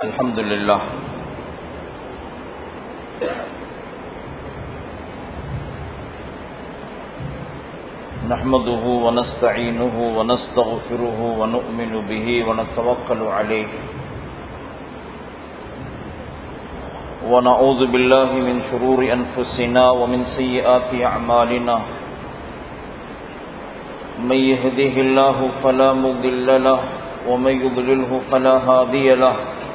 الحمد لله نحمده ونستعينه ونستغفره ونؤمن به ونتوكل عليه ونعوذ بالله من شرور أنفسنا ومن سيئات أعمالنا من يهده الله فلا مضل له ومن يضلله فلا هادي له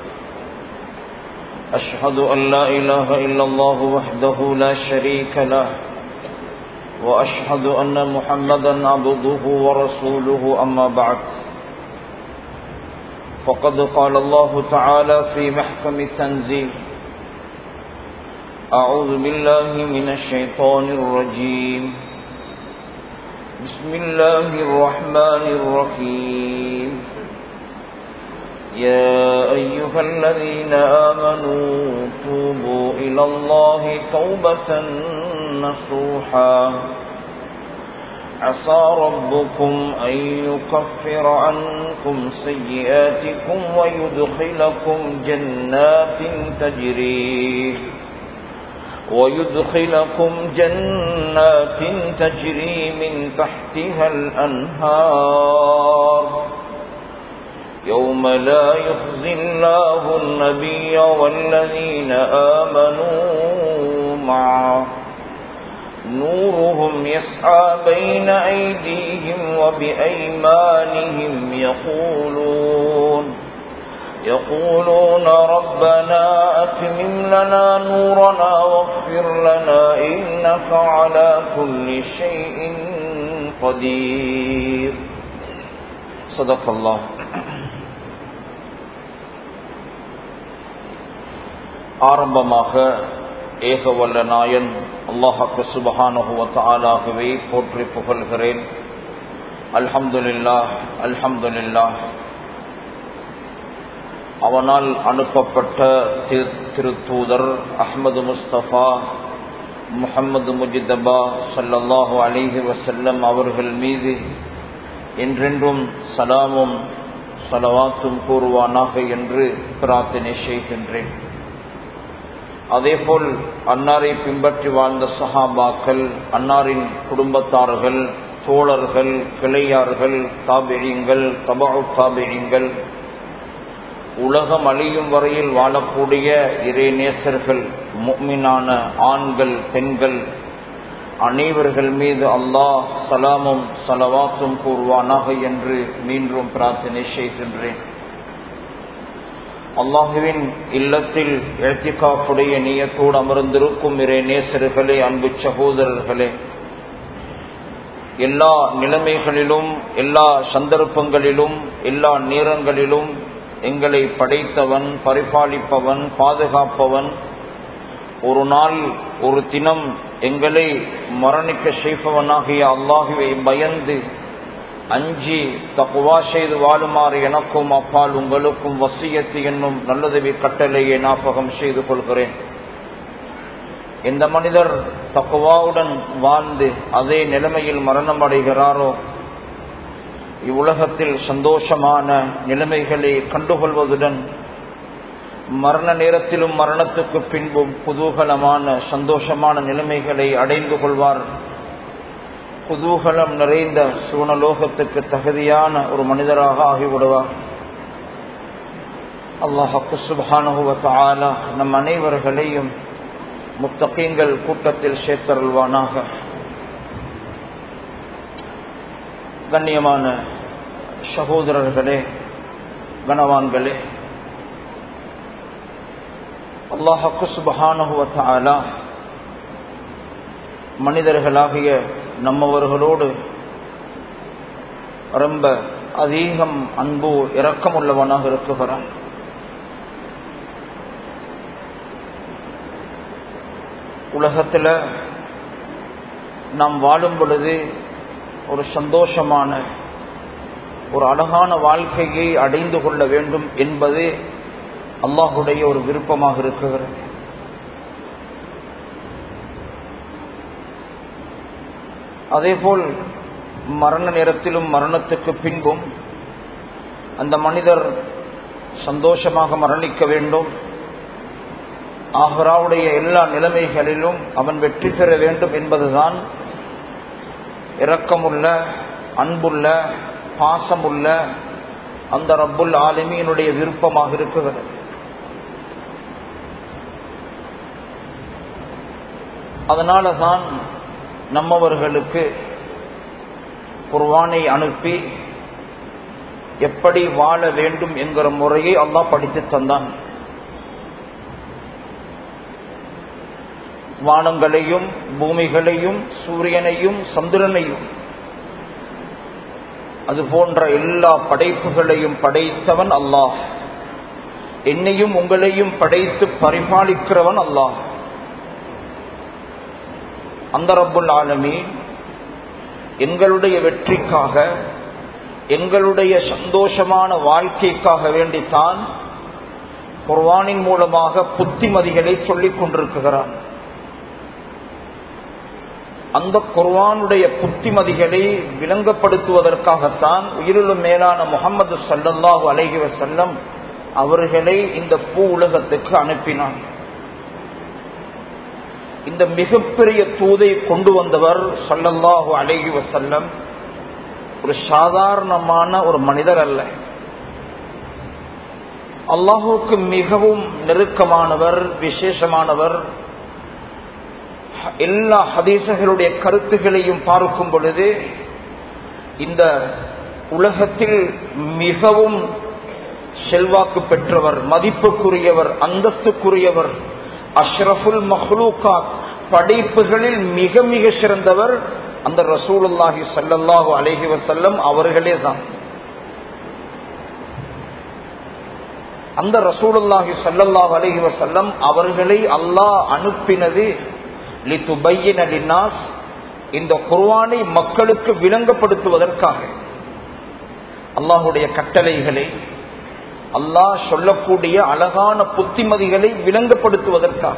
أشهد أن لا إله إلا الله وحده لا شريك له وأشهد أن محمدا عبده ورسوله أما بعد فقد قال الله تعالى في محكم التنزيل أعوذ بالله من الشيطان الرجيم بسم الله الرحمن الرحيم يا أيها الذين آمنوا توبوا إلى الله توبة نصوحا عسى ربكم أن يكفر عنكم سيئاتكم ويدخلكم جنات تجري ويدخلكم جنات تجري من تحتها الأنهار يوم لا يخزي الله النبي والذين آمنوا معه نورهم يسعى بين أيديهم وبأيمانهم يقولون يقولون ربنا أتمم لنا نورنا واغفر لنا إنك على كل شيء قدير صدق الله ஆரம்பமாக ஏகவல்ல நாயன் அல்லாஹாக்கு சுபஹானுவத்தாலாகவே போற்றி புகழ்கிறேன் அல்ஹம்துலில்லா அல்ஹம்துலில்லா அவனால் அனுப்பப்பட்ட திருத்தூதர் அஹ்மது முஸ்தபா முகமது முஜிதபா சல்லல்லாஹு அலிஹி வசல்லம் அவர்கள் மீது என்றென்றும் சலாமும் சலவாத்தும் கூறுவானாக என்று பிரார்த்தனை செய்கின்றேன் அதேபோல் அன்னாரை பின்பற்றி வாழ்ந்த சஹாபாக்கள் அன்னாரின் குடும்பத்தார்கள் தோழர்கள் கிளையார்கள் தாபிழிங்கள் தபாவு தாபிழிங்கள் உலகம் அழியும் வரையில் வாழக்கூடிய இறை நேசர்கள் முக்மினான ஆண்கள் பெண்கள் அனைவர்கள் மீது அல்லாஹ் சலாமும் சலவாத்தும் கூறுவானாக என்று மீண்டும் பிரார்த்தனை செய்கின்றேன் அல்லாஹுவின் இல்லத்தில் எழுத்திகாப்புடைய நீயத்தோடு அமர்ந்திருக்கும் இறை நேசர்களே அன்பு சகோதரர்களே எல்லா நிலைமைகளிலும் எல்லா சந்தர்ப்பங்களிலும் எல்லா நேரங்களிலும் எங்களை படைத்தவன் பரிபாலிப்பவன் பாதுகாப்பவன் ஒரு நாள் ஒரு தினம் எங்களை மரணிக்க செய்பவனாகிய அல்லாஹுவை பயந்து அஞ்சி தக்குவா செய்து வாழுமாறு எனக்கும் அப்பால் உங்களுக்கும் வசியத்து என்னும் நல்லதவி கட்டளையை ஞாபகம் செய்து கொள்கிறேன் எந்த மனிதர் தக்குவாவுடன் வாழ்ந்து அதே நிலைமையில் மரணம் அடைகிறாரோ இவ்வுலகத்தில் சந்தோஷமான நிலைமைகளை கண்டுகொள்வதுடன் மரண நேரத்திலும் மரணத்துக்கு பின்பும் குதூகலமான சந்தோஷமான நிலைமைகளை அடைந்து கொள்வார் குதூகலம் நிறைந்த சூனலோகத்துக்கு தகுதியான ஒரு மனிதராக ஆகிவிடுவார் அல்லாஹு சுபானுவத்தால நம் அனைவர்களையும் முத்தகீங்கள் கூட்டத்தில் சேர்த்தருள்வானாக கண்ணியமான சகோதரர்களே கனவான்களே அல்லாஹு சுபஹானுவத்தாலா மனிதர்களாகிய நம்மவர்களோடு ரொம்ப அதிகம் அன்பு இரக்கமுள்ளவனாக இருக்குகிறான் உலகத்தில் நாம் வாழும் பொழுது ஒரு சந்தோஷமான ஒரு அழகான வாழ்க்கையை அடைந்து கொள்ள வேண்டும் என்பது அல்லாஹுடைய ஒரு விருப்பமாக இருக்குகிறது அதேபோல் மரண நேரத்திலும் மரணத்துக்கு பின்பும் அந்த மனிதர் சந்தோஷமாக மரணிக்க வேண்டும் ஆஹ்ராவுடைய எல்லா நிலைமைகளிலும் அவன் வெற்றி பெற வேண்டும் என்பதுதான் இரக்கமுள்ள அன்புள்ள பாசமுள்ள அந்த ரப்புல் ஆலிமியினுடைய விருப்பமாக இருக்கிறது அதனால தான் நம்மவர்களுக்கு குர்வானை அனுப்பி எப்படி வாழ வேண்டும் என்கிற முறையை அல்லாஹ் படித்து தந்தான் வானங்களையும் பூமிகளையும் சூரியனையும் சந்திரனையும் அது போன்ற எல்லா படைப்புகளையும் படைத்தவன் அல்லாஹ் என்னையும் உங்களையும் படைத்து பரிபாலிக்கிறவன் அல்லாஹ் அந்த ரப்புல் ஆலமி எங்களுடைய வெற்றிக்காக எங்களுடைய சந்தோஷமான வாழ்க்கைக்காக வேண்டித்தான் குர்வானின் மூலமாக புத்திமதிகளை சொல்லிக் கொண்டிருக்கிறான் அந்த குர்வானுடைய புத்திமதிகளை விளங்கப்படுத்துவதற்காகத்தான் உயிரிலும் மேலான முகமது சல்லல்லாஹு அலைஹி வசல்லம் அவர்களை இந்த பூ உலகத்துக்கு அனுப்பினான் இந்த மிகப்பெரிய தூதை கொண்டு வந்தவர் சல்லல்லாஹு அலைஹி வசல்லம் ஒரு சாதாரணமான ஒரு மனிதர் அல்ல அல்லாஹுக்கு மிகவும் நெருக்கமானவர் விசேஷமானவர் எல்லா ஹதீசர்களுடைய கருத்துகளையும் பார்க்கும் பொழுது இந்த உலகத்தில் மிகவும் செல்வாக்கு பெற்றவர் மதிப்புக்குரியவர் அந்தஸ்துக்குரியவர் அஷ்ரஃபுல் மஹ்லூகா படைப்புகளில் மிக மிக சிறந்தவர் அந்த ரசூலுல்லாஹி சல்லல்லாஹு அலைஹி வசல்லம் அவர்களே தான் அந்த ரசூலுல்லாஹி சல்லல்லாஹு அலைஹி வசல்லம் அவர்களை அல்லாஹ் அனுப்பினது லித்துபையினாஸ் இந்த குர்வானை மக்களுக்கு விளங்கப்படுத்துவதற்காக அல்லாஹுடைய கட்டளைகளை அல்லாஹ் சொல்லக்கூடிய அழகான புத்திமதிகளை விளங்கப்படுத்துவதற்காக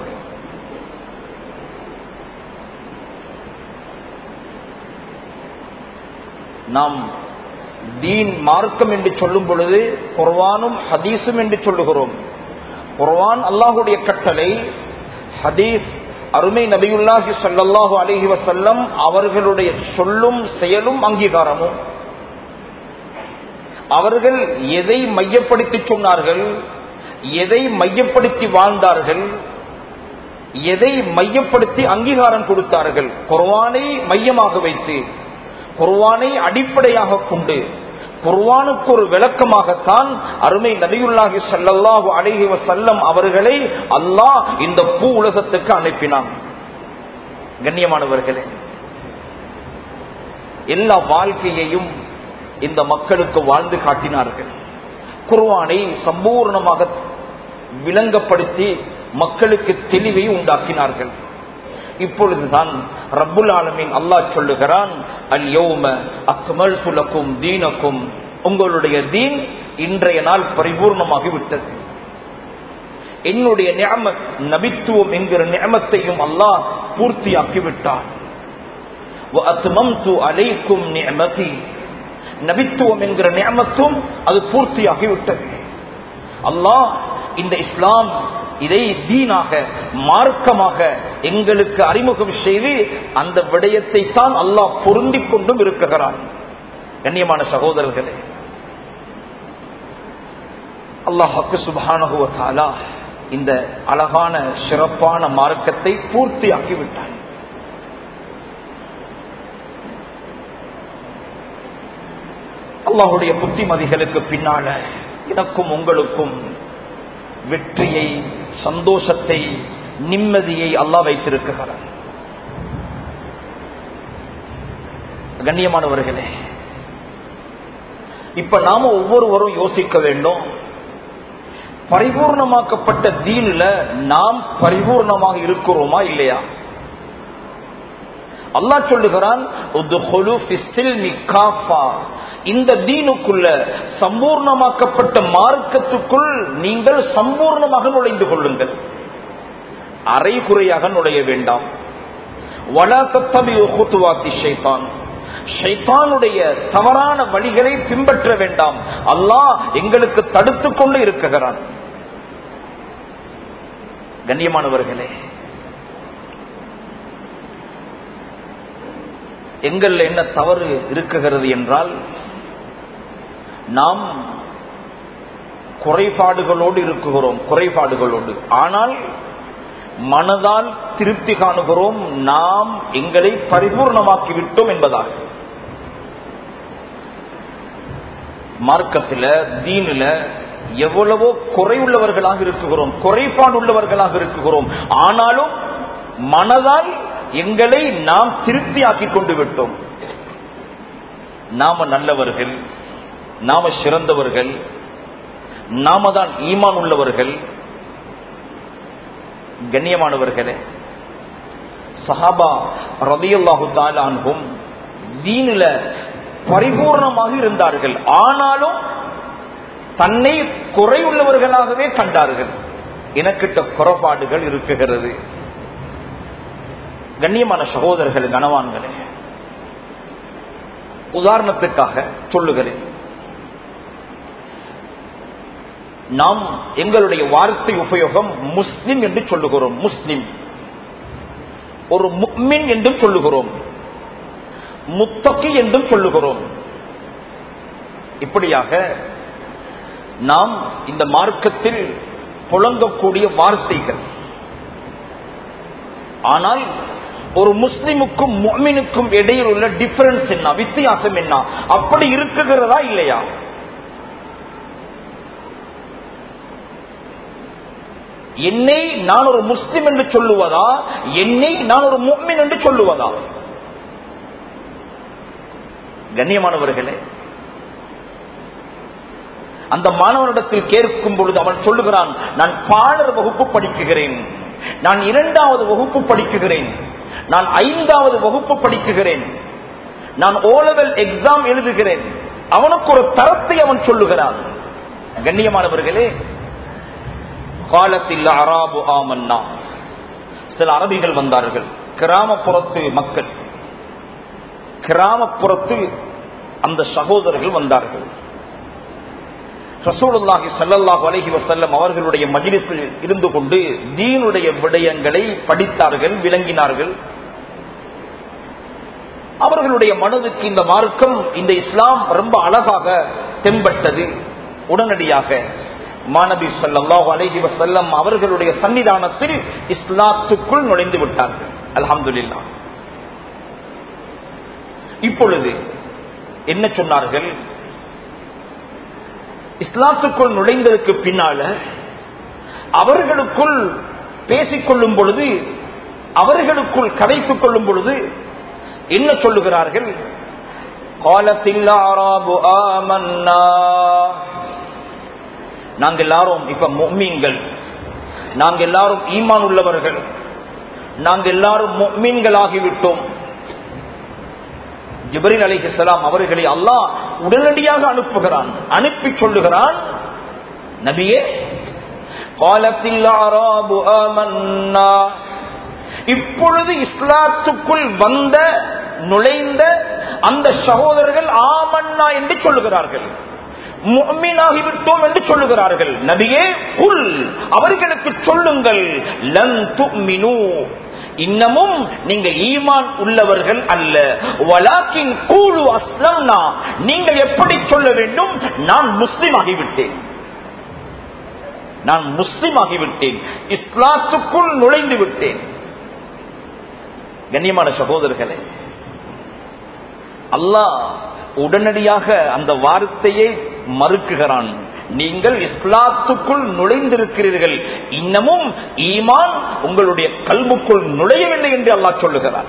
நாம் தீன் மார்க்கம் என்று சொல்லும் பொழுது குர்வானும் ஹதீஸும் என்று சொல்லுகிறோம் குர்வான் அல்லாஹுடைய கட்டளை ஹதீஸ் அருமை நபியுல்லாஹி சல்லாஹூ அலஹி வசல்லம் அவர்களுடைய சொல்லும் செயலும் அங்கீகாரமும் அவர்கள் எதை மையப்படுத்தி சொன்னார்கள் எதை மையப்படுத்தி வாழ்ந்தார்கள் எதை மையப்படுத்தி அங்கீகாரம் கொடுத்தார்கள் குர்வானை மையமாக வைத்து குர்வானை அடிப்படையாக கொண்டு குர்வானுக்கு ஒரு விளக்கமாகத்தான் அருமை நபியுல்லாஹி சல்லாஹூ அலஹி வசல்லம் அவர்களை அல்லாஹ் இந்த பூ உலகத்துக்கு அனுப்பினான் கண்ணியமானவர்களே எல்லா வாழ்க்கையையும் இந்த மக்களுக்கு வாழ்ந்து காட்டினார்கள் குர்வானை சம்பூர்ணமாக விளங்கப்படுத்தி மக்களுக்கு தெளிவை உண்டாக்கினார்கள் இப்பொழுதுதான் ரப்புல் ஆலமின் அல்லாஹ் சொல்லுகிறான் அல் யோம அக்மல் சுலக்கும் தீனக்கும் உங்களுடைய தீன் இன்றைய நாள் பரிபூர்ணமாகி விட்டது என்னுடைய நியமத் நபித்துவம் என்கிற நியமத்தையும் அல்லாஹ் பூர்த்தியாக்கி விட்டான் அலைக்கும் நியமதி நபித்துவம் என்கிற நியமத்தும் அது பூர்த்தியாகி விட்டது அல்லாஹ் இந்த இஸ்லாம் இதை தீனாக மார்க்கமாக எங்களுக்கு அறிமுகம் செய்து அந்த விடயத்தை தான் அல்லாஹ் பொருந்திக் கொண்டும் இருக்குகிறான் கண்ணியமான சகோதரர்களே அல்லாஹாக்கு சுபானுவத்தாலா இந்த அழகான சிறப்பான மார்க்கத்தை பூர்த்தியாக்கி விட்டான் அல்லாஹுடைய புத்திமதிகளுக்கு பின்னால எனக்கும் உங்களுக்கும் வெற்றியை சந்தோஷத்தை நிம்மதியை அல்லா வைத்திருக்கிறார் கண்ணியமானவர்களே இப்ப நாம ஒவ்வொருவரும் யோசிக்க வேண்டும் பரிபூர்ணமாக்கப்பட்ட தீன்ல நாம் பரிபூர்ணமாக இருக்கிறோமா இல்லையா அல்லா சொல்லுகிறான் இந்த தீனுக்குள்ள சம்பூர்ணமாக்கப்பட்ட மார்க்கத்துக்குள் நீங்கள் சம்பூர்ணமாக நுழைந்து கொள்ளுங்கள் அரைகுறையாக நுழைய வேண்டாம் வளாக்கத்தபிவாத்தி ஷைத்தான் ஷைத்தானுடைய தவறான வழிகளை பின்பற்ற வேண்டாம் அல்லாஹ் எங்களுக்கு தடுத்துக் கொண்டு இருக்குகிறான் கண்ணியமானவர்களே எங்கள்ல என்ன தவறு இருக்குகிறது என்றால் நாம் குறைபாடுகளோடு இருக்குகிறோம் குறைபாடுகளோடு ஆனால் மனதால் திருப்தி காணுகிறோம் நாம் எங்களை பரிபூர்ணமாக்கி விட்டோம் என்பதாக மார்க்கத்தில் தீனில எவ்வளவோ குறைவுள்ளவர்களாக இருக்குகிறோம் குறைபாடு உள்ளவர்களாக இருக்குகிறோம் ஆனாலும் மனதால் எங்களை நாம் திருப்தியாக்கி கொண்டு விட்டோம் நாம நல்லவர்கள் நாம சிறந்தவர்கள் நாம தான் ஈமான் உள்ளவர்கள் கண்ணியமானவர்களே சஹாபா ரதியல்லாஹு தாலான்கும் தீனில பரிபூர்ணமாக இருந்தார்கள் ஆனாலும் தன்னை குறையுள்ளவர்களாகவே கண்டார்கள் எனக்கிட்ட குறைபாடுகள் இருக்குகிறது கண்ணியமான சகோதரர்கள் கனவான்களே உதாரணத்துக்காக சொல்லுகிறேன் நாம் எங்களுடைய வார்த்தை உபயோகம் முஸ்லிம் என்று சொல்லுகிறோம் முஸ்லிம் ஒரு முக்மின் என்றும் சொல்லுகிறோம் முத்தகி என்றும் சொல்லுகிறோம் இப்படியாக நாம் இந்த மார்க்கத்தில் புழங்கக்கூடிய வார்த்தைகள் ஆனால் ஒரு முஸ்லிமுக்கும் முக்மினுக்கும் இடையில் உள்ள டிஃபரன்ஸ் என்ன வித்தியாசம் என்ன அப்படி இருக்குகிறதா இல்லையா என்னை நான் ஒரு முஸ்லிம் என்று சொல்லுவதா என்னை நான் ஒரு முக்மின் என்று சொல்லுவதா கண்ணியமானவர்களே அந்த மாணவனிடத்தில் கேட்கும் பொழுது அவன் சொல்லுகிறான் நான் பாடர் வகுப்பு படிக்குகிறேன் நான் இரண்டாவது வகுப்பு படிக்குகிறேன் நான் ஐந்தாவது வகுப்பு படிக்குகிறேன் நான் ஓலவெல் எக்ஸாம் எழுதுகிறேன் அவனுக்கு ஒரு தரத்தை அவன் சொல்லுகிறான் கண்ணியமானவர்களே காலத்தில் அராபு ஆமன்னா சில அரபிகள் வந்தார்கள் கிராமப்புறத்து மக்கள் கிராமப்புறத்து அந்த சகோதரர்கள் வந்தார்கள் ரசூலுல்லாஹி ஸல்லல்லாஹு அலைஹி வஸல்லம் அவர்களுடைய மஜ்லிஸில் இருந்து கொண்டு தீனுடைய விடயங்களை படித்தார்கள் விளங்கினார்கள் அவர்களுடைய மனதுக்கு இந்த மார்க்கம் இந்த இஸ்லாம் ரொம்ப அழகாக தென்பட்டது உடனடியாக மாணவி ஸல்லல்லாஹு அலைஹி வஸல்லம் அவர்களுடைய சன்னிதானத்தில் இஸ்லாத்துக்குள் நுழைந்து விட்டார்கள் அல்ஹம்துலில்லாஹ் இப்பொழுது என்ன சொன்னார்கள் இஸ்லாத்துக்குள் நுழைந்ததற்கு பின்னால அவர்களுக்குள் பேசிக்கொள்ளும் பொழுது அவர்களுக்குள் கதைத்துக் கொள்ளும் பொழுது என்ன சொல்லுகிறார்கள் காலத்தில் நாங்க எல்லாரும் இப்ப மொம்மீன்கள் நாங்க எல்லாரும் ஈமான் உள்ளவர்கள் நாங்க எல்லாரும் மொம்மீன்கள் ஆகிவிட்டோம் ஜிபரின் அலிஹலாம் அவர்களை அல்லாஹ் உடனடியாக அனுப்புகிறான் அனுப்பி சொல்லுகிறான் நபியே காலத்தில் இப்பொழுது இஸ்லாத்துக்குள் வந்த நுழைந்த அந்த சகோதரர்கள் ஆமன்னா என்று சொல்லுகிறார்கள் முக்மீனாகிவிட்டோம் என்று சொல்லுகிறார்கள் நபியே புல் அவர்களுக்கு சொல்லுங்கள் லன் துமினு இன்னமும் நீங்க ஈமான் உள்ளவர்கள் அல்ல வலாக்கின் கூழு அஸ்லம்னா நீங்க எப்படி சொல்ல வேண்டும் நான் முஸ்லிம் ஆகிவிட்டேன் நான் முஸ்லிம் ஆகிவிட்டேன் இஸ்லாத்துக்குள் நுழைந்து விட்டேன் கண்ணியமான சகோதரர்களே அல்லாஹ் உடனடியாக அந்த வார்த்தையை மறுக்குகிறான் நீங்கள் இஸ்லாத்துக்குள் நுழைந்திருக்கிறீர்கள் இன்னமும் ஈமான் உங்களுடைய கல்வுக்குள் நுழையவில்லை என்று அல்லாஹ் சொல்லுகிறார்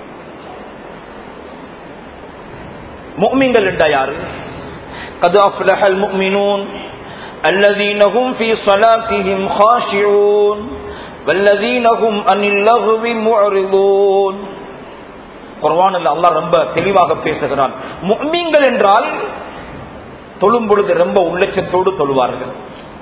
முக்மிங்கள் என்றா யாரு قد أفلح المؤمنون الذين هم في صلاتهم خاشعون والذين هم عن اللغو معرضون குர்வானில் அல்லாஹ் ரொம்ப தெளிவாக பேசுகிறான் முக்மீன்கள் என்றால் தொழும் பொழுது ரொம்ப உள்ளச்சத்தோடு தொழுவார்கள்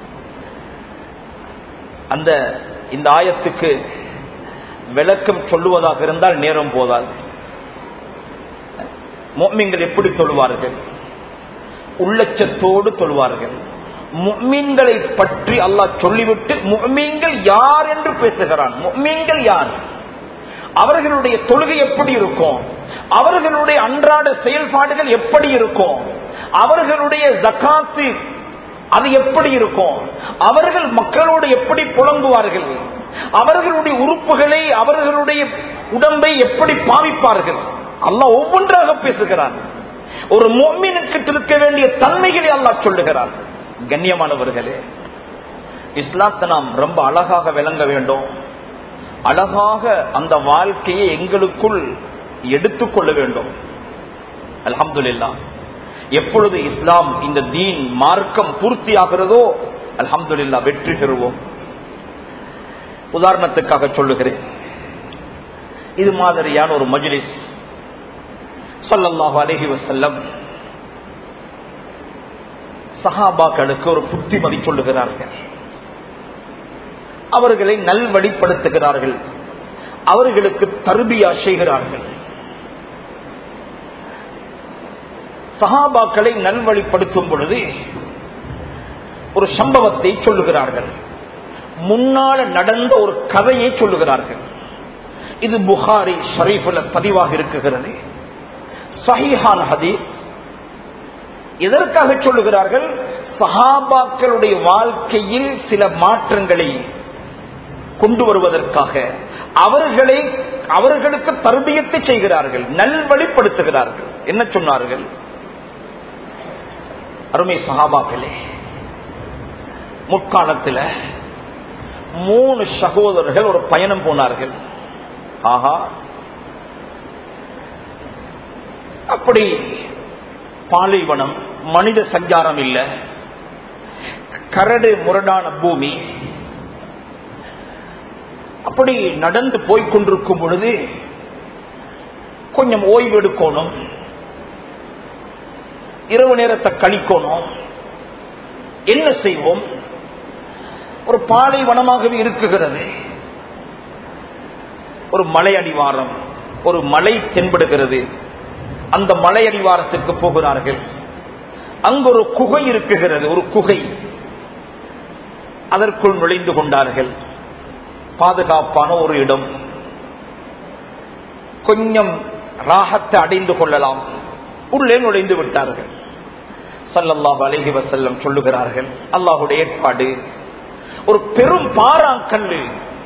அந்த இந்த ஆயத்துக்கு விளக்கம் சொல்லுவதாக இருந்தால் நேரம் போதாது மோமின்கள் எப்படி தொழுவார்கள் உள்ளச்சத்தோடு தொழுவார்கள் முக்மீன்களை பற்றி அல்லாஹ் சொல்லிவிட்டு முக்மீன்கள் யார் என்று பேசுகிறான் முக்மீன்கள் யார் அவர்களுடைய தொழுகை எப்படி இருக்கும் அவர்களுடைய அன்றாட செயல்பாடுகள் எப்படி இருக்கும் அவர்களுடைய ஜக்காத்து அது எப்படி இருக்கும் அவர்கள் மக்களோடு எப்படி புலம்புவார்கள் அவர்களுடைய உறுப்புகளை அவர்களுடைய உடம்பை எப்படி பாவிப்பார்கள் அல்லாஹ் ஒவ்வொன்றாக பேசுகிறார் ஒரு மோமினுக்கு இருக்க வேண்டிய தன்மைகளை அல்லாஹ் சொல்லுகிறார் கண்ணியமானவர்களே இஸ்லாத்தை நாம் ரொம்ப அழகாக விளங்க வேண்டும் அழகாக அந்த வாழ்க்கையை எங்களுக்குள் எடுத்துக்கொள்ள வேண்டும் அல்ஹம்துலில்லா எப்பொழுது இஸ்லாம் இந்த தீன் மார்க்கம் பூர்த்தியாகிறதோ அல்ஹம்துலில்லா வெற்றி பெறுவோம் உதாரணத்துக்காக சொல்லுகிறேன் இது மாதிரியான ஒரு மஜ்லிஸ் சொல்லல்லாஹு அலஹி வசல்லம் சஹாபாக்களுக்கு ஒரு புத்திமதி சொல்லுகிறார்கள் அவர்களை நல்வழிப்படுத்துகிறார்கள் அவர்களுக்கு தருபியா செய்கிறார்கள் சஹாபாக்களை நல்வழிப்படுத்தும் பொழுது ஒரு சம்பவத்தை சொல்லுகிறார்கள் முன்னால நடந்த ஒரு கதையை சொல்லுகிறார்கள் இது புகாரி ஷரீஃபுல பதிவாக இருக்குகிறது சஹிஹான் ஹதீஸ் எதற்காக சொல்லுகிறார்கள் சஹாபாக்களுடைய வாழ்க்கையில் சில மாற்றங்களை கொண்டு வருவதற்காக அவர்களை அவர்களுக்கு தர்பியத்தை செய்கிறார்கள் நல்வழிப்படுத்துகிறார்கள் என்ன சொன்னார்கள் அருமை சஹாபாக்களே முற்காலத்தில் மூணு சகோதரர்கள் ஒரு பயணம் போனார்கள் ஆஹா அப்படி பாலைவனம் மனித சஞ்சாரம் இல்ல கரடு முரடான பூமி அப்படி நடந்து போய் கொண்டிருக்கும் பொழுது கொஞ்சம் ஓய்வு எடுக்கணும் இரவு நேரத்தை கழிக்கணும் என்ன செய்வோம் ஒரு பாலைவனமாகவே இருக்குகிறது ஒரு மலை அடிவாரம் ஒரு மலை தென்படுகிறது அந்த மலை அடிவாரத்திற்கு போகிறார்கள் அங்கு ஒரு குகை இருக்குகிறது ஒரு குகை அதற்குள் நுழைந்து கொண்டார்கள் பாதுகாப்பான ஒரு இடம் கொஞ்சம் ராகத்தை அடைந்து கொள்ளலாம் உள்ளே நுழைந்து விட்டார்கள் சல்லல்லாஹு அலைஹி வசல்லம் சொல்லுகிறார்கள் அல்லாஹுடைய ஏற்பாடு ஒரு பெரும் பாறாங்கல்லு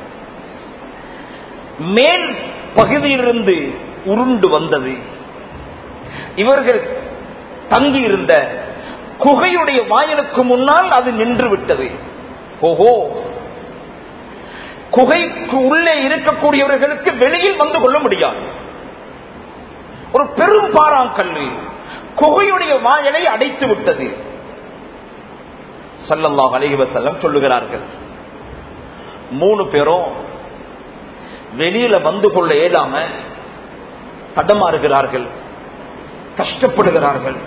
மேல் பகுதியிலிருந்து உருண்டு வந்தது இவர்கள் தங்கியிருந்த குகையுடைய வாயிலுக்கு முன்னால் அது நின்று விட்டது ஓஹோ குகைக்கு உள்ளே இருக்கக்கூடியவர்களுக்கு வெளியில் வந்து கொள்ள முடியாது ஒரு பெரும் பாறாங்கல்லு குகையுடைய வாயலை அடைத்து விட்டது சல்லல்லா அலைவசல்லம் சொல்லுகிறார்கள் மூணு பேரும் வெளியில வந்து கொள்ள இயலாம தடமாறுகிறார்கள் கஷ்டப்படுகிறார்கள்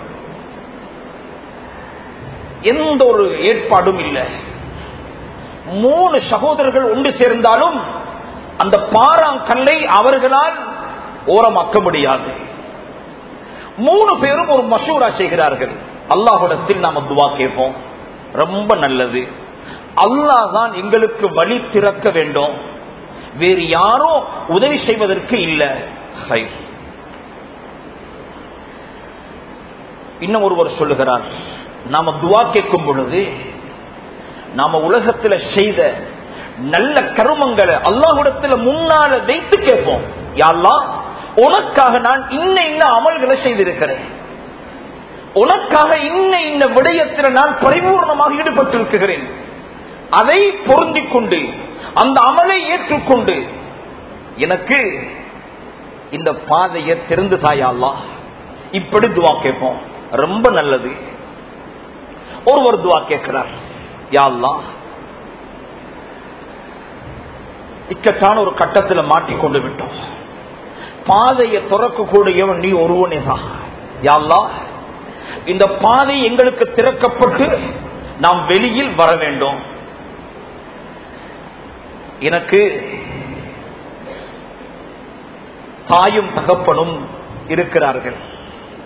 எந்த ஒரு ஏற்பாடும் இல்லை மூணு சகோதரர்கள் ஒன்று சேர்ந்தாலும் அந்த பாறாங்கல்லை அவர்களால் ஓரமாக்க முடியாது மூணு பேரும் ஒரு மசூரா செய்கிறார்கள் அல்லாஹிடத்தில் நாம துவா கேட்போம் ரொம்ப நல்லது அல்லாஹ் தான் எங்களுக்கு வழி திறக்க வேண்டும் வேறு யாரும் உதவி செய்வதற்கு இல்லை இன்னும் ஒருவர் சொல்லுகிறார் நாம துவா கேட்கும் பொழுது நாம உலகத்துல செய்த நல்ல கருமங்களை அல்லாஹுடத்துல முன்னால வைத்து கேட்போம் யாரெல்லாம் உனக்காக நான் இன்ன இன்ன அமல்களை செய்திருக்கிறேன் உனக்காக இன்ன இன்ன விடயத்தில் நான் பரிபூர்ணமாக ஈடுபட்டிருக்கிறேன் அதை பொருந்திக் கொண்டு அந்த அமலை ஏற்றுக்கொண்டு எனக்கு இந்த பாதையை திறந்து தாயாலா இப்படி துவா கேட்போம் ரொம்ப நல்லது ஒருவர் துவா கேட்கிறார் யாழ்லா இக்கட்டான ஒரு கட்டத்தில் மாட்டிக்கொண்டு விட்டோம் பாதையை துறக்கக்கூடியவன் நீ ஒருவனே தான் யாழ்லா இந்த பாதை எங்களுக்கு திறக்கப்பட்டு நாம் வெளியில் வர வேண்டும் எனக்கு தாயும் தகப்பனும் இருக்கிறார்கள்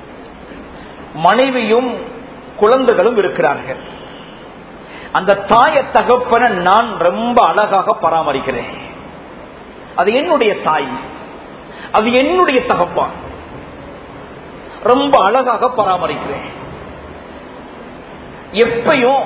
மனைவியும் குழந்தைகளும் இருக்கிறார்கள் அந்த தாய தகப்பனை நான் ரொம்ப அழகாக பராமரிக்கிறேன் அது என்னுடைய தாய் அது என்னுடைய தகப்பான் ரொம்ப அழகாக பராமரிக்கிறேன் எப்பையும்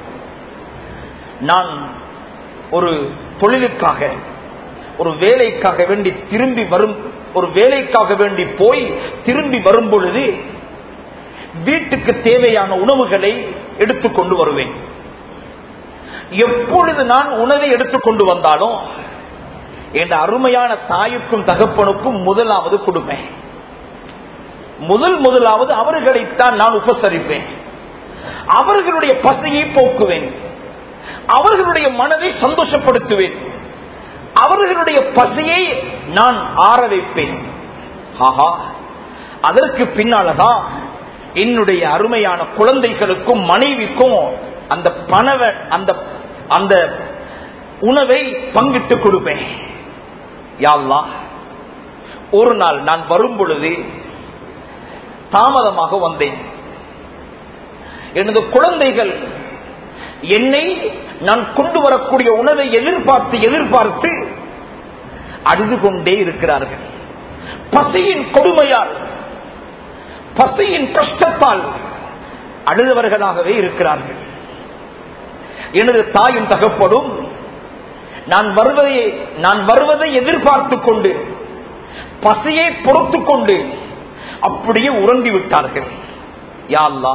நான் ஒரு தொழிலுக்காக ஒரு வேலைக்காக வேண்டி திரும்பி வரும் ஒரு வேலைக்காக வேண்டி போய் திரும்பி வரும் பொழுது வீட்டுக்கு தேவையான உணவுகளை எடுத்துக்கொண்டு வருவேன் எப்பொழுது நான் உணவை எடுத்துக்கொண்டு வந்தாலும் என் அருமையான தாய்க்கும் தகப்பனுக்கும் முதலாவது கொடுப்பேன் முதல் முதலாவது அவர்களைத்தான் நான் உபசரிப்பேன் அவர்களுடைய பசியை போக்குவேன் அவர்களுடைய மனதை சந்தோஷப்படுத்துவேன் அவர்களுடைய பசியை நான் ஆற வைப்பேன் ஆஹா அதற்கு பின்னாலதான் என்னுடைய அருமையான குழந்தைகளுக்கும் மனைவிக்கும் அந்த பணவ அந்த அந்த உணவை பங்கிட்டு கொடுப்பேன் யாழ்லா ஒரு நாள் நான் வரும் பொழுது தாமதமாக வந்தேன் எனது குழந்தைகள் என்னை நான் கொண்டு வரக்கூடிய உணவை எதிர்பார்த்து எதிர்பார்த்து அழுது கொண்டே இருக்கிறார்கள் பசியின் கொடுமையால் பசியின் கஷ்டத்தால் அழுதவர்களாகவே இருக்கிறார்கள் எனது தாயும் தகப்படும் நான் வருவதை நான் வருவதை எதிர்பார்த்து கொண்டு பசியை பொறுத்து கொண்டு அப்படியே உறங்கி விட்டார்கள் யாழ்லா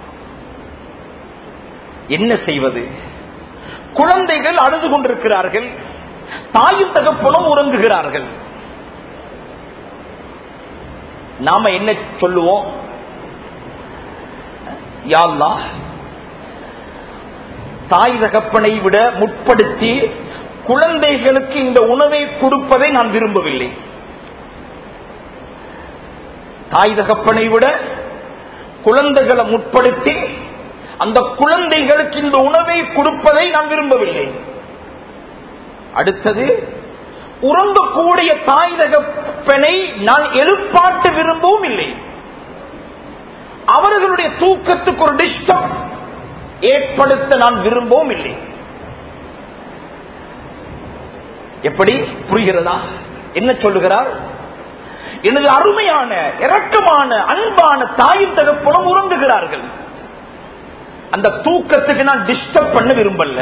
என்ன செய்வது குழந்தைகள் அழுது கொண்டிருக்கிறார்கள் தாயும் தகப்பனும் உறங்குகிறார்கள் நாம என்ன சொல்லுவோம் யாழ்லா தாய் தகப்பனை விட முற்படுத்தி குழந்தைகளுக்கு இந்த உணவை கொடுப்பதை நான் விரும்பவில்லை தாய் தகப்பனை விட குழந்தைகளை முற்படுத்தி அந்த குழந்தைகளுக்கு இந்த உணவை கொடுப்பதை நான் விரும்பவில்லை அடுத்தது உறங்கக்கூடிய தாய் தகப்பனை நான் எழுப்பாட்டு விரும்பவும் இல்லை அவர்களுடைய தூக்கத்துக்கு ஒரு டிஸ்டர்ப் ஏற்படுத்த நான் விரும்பவும் இல்லை எப்படி புரிகிறதா என்ன சொல்லுகிறார் எனது அருமையான இரக்கமான அன்பான தாயும் தகப்பனும் உறங்குகிறார்கள் அந்த தூக்கத்துக்கு நான் டிஸ்டர்ப் பண்ண விரும்பல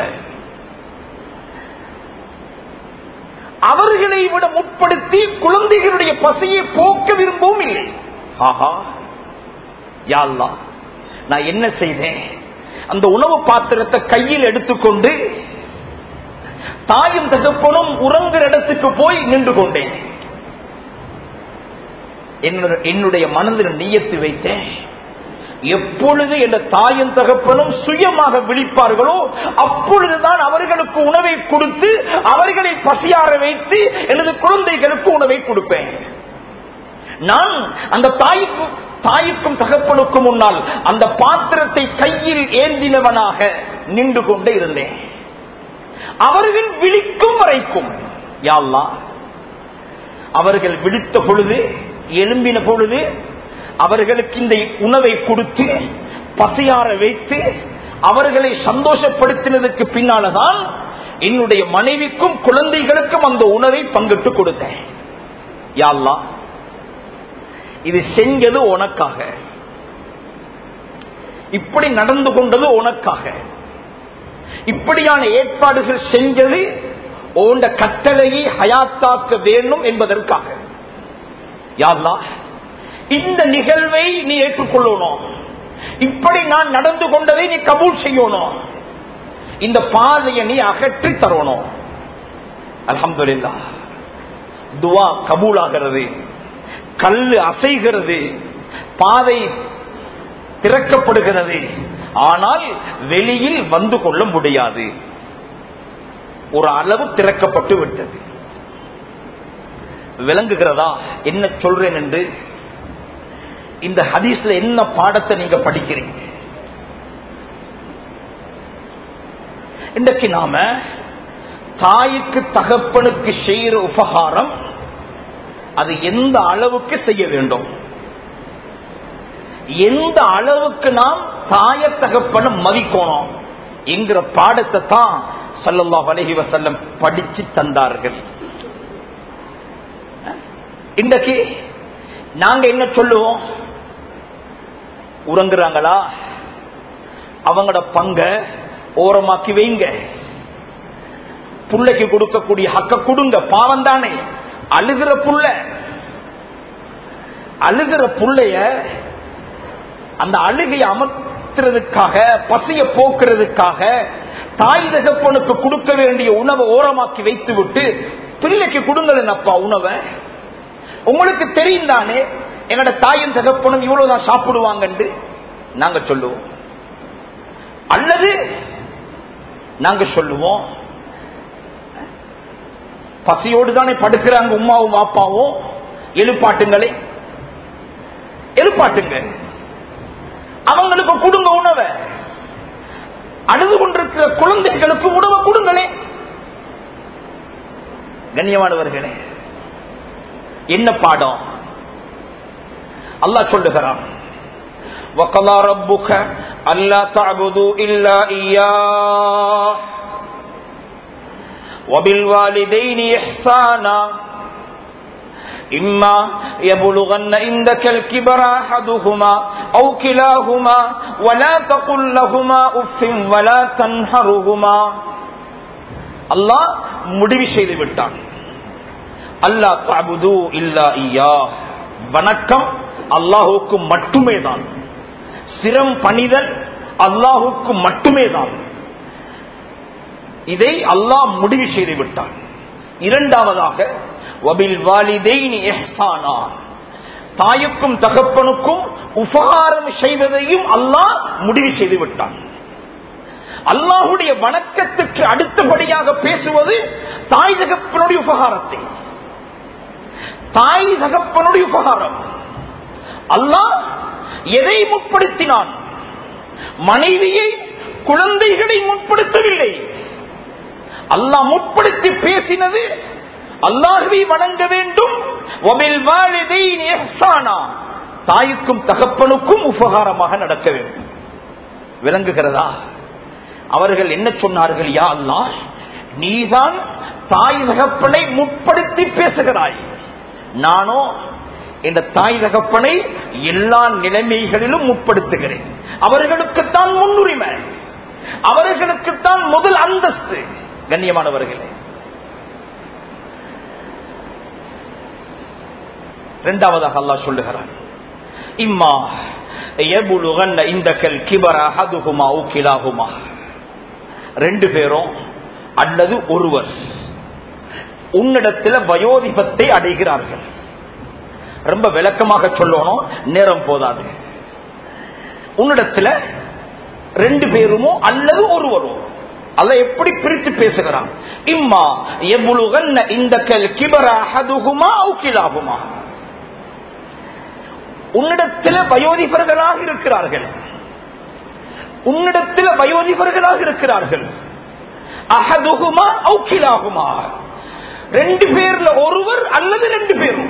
அவர்களை விட முற்படுத்தி குழந்தைகளுடைய பசியை போக்க விரும்பவும் இல்லை ஆஹா யாழ்லா நான் என்ன செய்தேன் அந்த உணவு பாத்திரத்தை கையில் எடுத்துக்கொண்டு தாயும் தகப்பனும் உறங்குற இடத்துக்கு போய் நின்று கொண்டேன் என்னுடைய மனதில் நீயத்து வைத்தேன் எப்பொழுது என்ற தாயும் தகப்பனும் சுயமாக விழிப்பார்களோ அப்பொழுதுதான் அவர்களுக்கு உணவை கொடுத்து அவர்களை பசியார வைத்து எனது குழந்தைகளுக்கு உணவை கொடுப்பேன் நான் அந்த தாய்க்கு தாய்க்கும் தகப்பனுக்கும் முன்னால் அந்த பாத்திரத்தை கையில் ஏந்தினவனாக நின்று கொண்டே இருந்தேன் அவர்கள் விழிக்கும் வரைக்கும் யாழ்லா அவர்கள் விழித்த பொழுது எழும்பின பொழுது அவர்களுக்கு இந்த உணவை கொடுத்து பசியார வைத்து அவர்களை சந்தோஷப்படுத்தினதுக்கு பின்னால்தான் என்னுடைய மனைவிக்கும் குழந்தைகளுக்கும் அந்த உணவை பங்கிட்டு கொடுத்தேன் யாழ்லா இது செஞ்சது உனக்காக இப்படி நடந்து கொண்டது உனக்காக இப்படியான ஏற்பாடுகள் செஞ்சது ஓண்ட கட்டளையை ஹயாத்தாக்க வேண்டும் என்பதற்காக யாழ்லா இந்த நிகழ்வை நீ ஏற்றுக்கொள்ளணும் இப்படி நான் நடந்து கொண்டதை நீ கபூல் செய்யணும் இந்த பாதையை நீ அகற்றி தரணும் அலமதுல்லா துவா கபூல் ஆகிறது கல்லு அசைகிறது பாதை திறக்கப்படுகிறது ஆனால் வெளியில் வந்து கொள்ள முடியாது ஒரு அளவு திறக்கப்பட்டு விட்டது விளங்குகிறதா என்ன சொல்றேன் என்று இந்த ஹதீஸ்ல என்ன பாடத்தை நீங்க படிக்கிறீங்க இன்றைக்கு நாம தாய்க்கு தகப்பனுக்கு செய்யற உபகாரம் அது எந்த அளவுக்கு செய்ய வேண்டும் எந்த அளவுக்கு நாம் தாய தகப்பன மதிக்கணும் என்கிற பாடத்தை தான் சல்லல்லா அலஹி வசல்லம் படிச்சு தந்தார்கள் இன்றைக்கு நாங்க என்ன சொல்லுவோம் உறங்குறாங்களா அவங்களோட பங்க ஓரமாக்கி வைங்க புள்ளைக்கு கொடுக்கக்கூடிய ஹக்க கொடுங்க பாவம் தானே அழுகிற புள்ள அழுகிற புள்ளைய அந்த அழுகையை அமர்த்துறதுக்காக பசிய போக்குறதுக்காக தாய் தகப்பனுக்கு கொடுக்க வேண்டிய உணவை ஓரமாக்கி வைத்து விட்டு பிள்ளைக்கு கொடுங்களப்பா உணவை உங்களுக்கு தெரியும் தானே எங்கட தாயும் தகப்பனும் இவ்வளவுதான் சாப்பிடுவாங்கன்னு நாங்க சொல்லுவோம் அல்லது நாங்க சொல்லுவோம் பசியோடு தானே படுக்கிறாங்க உமாவும் பாப்பாவும் எழுப்பாட்டுங்களே எழுப்பாட்டுங்க அவங்களுக்கு கொடுங்க உணவை அழுது கொண்டிருக்கிற குழந்தைகளுக்கு உணவை கொடுங்களே கண்ணியமானவர்களே என்ன பாடம் அல்லாஹ் சொல்லுகிறான் وقضى ربك ألا تعبدوا إلا إياه وبالوالدين إحسانا إما يبلغن عندك الكبر أحدهما أو كلاهما ولا تقل لهما أف ولا تنهرهما அல்லாஹ் முடிவு செய்து விட்டான் அல்லா தாபுது இல்லா ஐயா வணக்கம் அல்லாஹுக்கு மட்டுமே தான் சிரம் பணிதல் அல்லாஹுக்கு மட்டுமே தான் இதை அல்லாஹ் முடிவு செய்து விட்டான் இரண்டாவதாக வபில் வாலிதைனி எஹ்சானா தாயுக்கும் தகப்பனுக்கும் உபகாரம் செய்வதையும் அல்லாஹ் முடிவு செய்து விட்டான் அல்லாஹுடைய வணக்கத்துக்கு அடுத்தபடியாக பேசுவது தாய் தகப்பனுடைய உபகாரத்தை தாய் தகப்பனுடைய உபகாரம் அல்லாஹ் எதை முற்படுத்தினான் மனைவியை குழந்தைகளை முற்படுத்தவில்லை அல்லாஹ் முற்படுத்தி பேசினது அல்லாஹுவை வணங்க வேண்டும் தாய்க்கும் தகப்பனுக்கும் உபகாரமாக நடக்க வேண்டும் விளங்குகிறதா அவர்கள் என்ன சொன்னார்கள் யா அல்லா நீதான் தாய் தகப்பனை முற்படுத்தி பேசுகிறாய் நானோ இந்த தாய் தகப்பனை எல்லா நிலைமைகளிலும் முற்படுத்துகிறேன் அவர்களுக்குத்தான் முன்னுரிமை அவர்களுக்குத்தான் முதல் அந்தஸ்து கண்ணியமானவர்களே இரண்டாவதாக அல்லாஹ் சொல்லுகிறான் இம்மா எபுலுகன் இந்த கல் கிபராகுமா ஊக்கிலாகுமா ரெண்டு பேரும் அல்லது ஒருவர் உன்னிடத்தில் வயோதிபத்தை அடைகிறார்கள் ரொம்ப விளக்கமாக சொல்லணும் நேரம் போதாது உன்னிடத்தில் ரெண்டு பேருமோ அல்லது ஒருவரும் அதை எப்படி பிரித்து பேசுகிறான் இம்மா எவ்வளவுகன் இந்த கல் கிபராகுமா ஊக்கிலாகுமா உன்னிடத்தில் வயோதிபர்களாக இருக்கிறார்கள் உன்னிடத்தில் வயோதிபர்களாக இருக்கிறார்கள் அகதுகுமா அவுக்கிலாகுமா ரெண்டு பேர்ல ஒருவர் அல்லது ரெண்டு பேரும்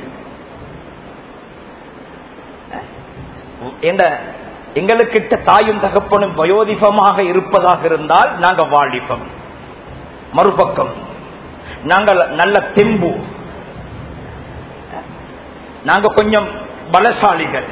எங்களுக்கிட்ட தாயும் தகப்பனும் வயோதிபமாக இருப்பதாக இருந்தால் நாங்க வாலிபம் மறுபக்கம் நாங்கள் நல்ல தெம்பு நாங்க கொஞ்சம் பலசாலிகள்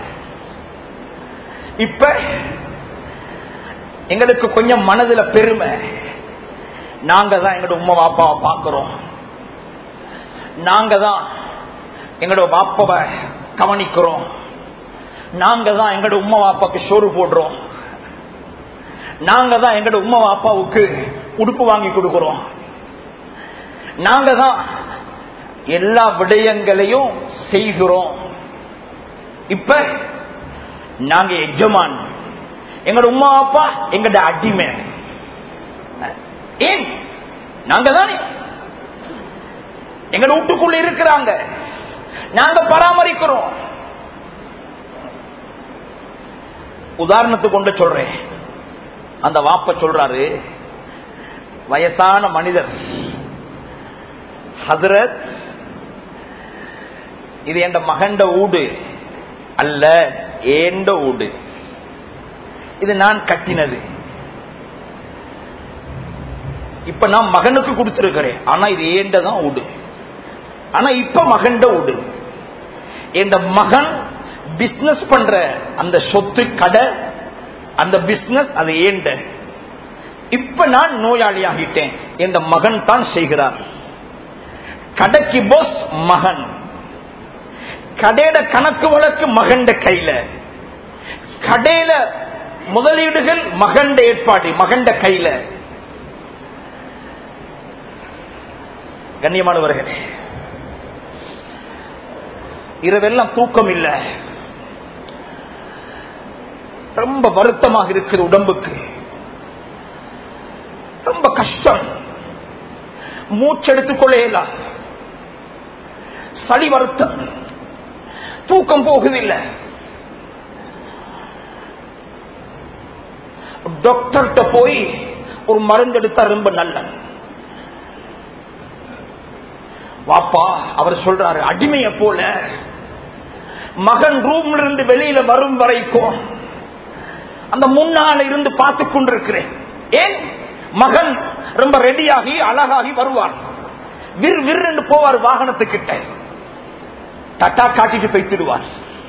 இப்ப எங்களுக்கு கொஞ்சம் மனதுல பெருமை நாங்க தான் எங்களோட உமா பாப்பாவை பார்க்கிறோம் நாங்க தான் எங்களோட பாப்பாவை கவனிக்கிறோம் நாங்க தான் எங்களோட உமா பாப்பாக்கு சோறு போடுறோம் நாங்க தான் எங்களோட உமா பாப்பாவுக்கு உடுப்பு வாங்கி கொடுக்கிறோம் நாங்க தான் எல்லா விடயங்களையும் செய்கிறோம் இப்ப நாங்க எஜமான் எங்களோட உமா அப்பா எங்கட அடிமை ஏன் நாங்க தானே எங்க வீட்டுக்குள்ள இருக்கிறாங்க நாங்க பராமரிக்கிறோம் உதாரணத்துக்கு கொண்டு சொல்றேன் அந்த வாப்ப சொல்றாரு வயசான மனிதர் ஹதரத் இது என் மகண்ட ஊடு அல்ல ஏண்ட வீடு இது நான் கட்டினது இப்ப நான் மகனுக்கு கொடுத்திருக்கிறேன் ஆனா இது ஏண்டதான் வீடு ஆனா இப்ப மகன்ட வீடு இந்த மகன் பிசினஸ் பண்ற அந்த சொத்து கடை அந்த பிசினஸ் அது ஏண்ட இப்ப நான் நோயாளி ஆகிட்டேன் இந்த மகன் தான் செய்கிறார் கடைக்கு போஸ் மகன் கடையில கணக்கு வழக்கு மகண்ட கையில கடையில முதலீடுகள் மகண்ட ஏற்பாடு மகண்ட கையில கண்ணியமானவர்களே இரவெல்லாம் தூக்கம் இல்ல ரொம்ப வருத்தமாக இருக்குது உடம்புக்கு ரொம்ப கஷ்டம் மூச்செடுத்துக் கொள்ளையலாம் சளி வருத்தம் தூக்கம் போகுதில்லை டாக்டர்கிட்ட போய் ஒரு மருந்து எடுத்தா ரொம்ப நல்ல வாப்பா அவர் சொல்றாரு அடிமைய போல மகன் ரூம்ல இருந்து வெளியில வரும் வரைக்கும் அந்த முன்னால இருந்து பார்த்து கொண்டிருக்கிறேன் ஏன் மகன் ரொம்ப ரெடியாகி அழகாகி வருவார் விர் விர் என்று போவார் வாகனத்துக்கிட்ட தட்டா காட்டிட்டு போய்த்திடுவார்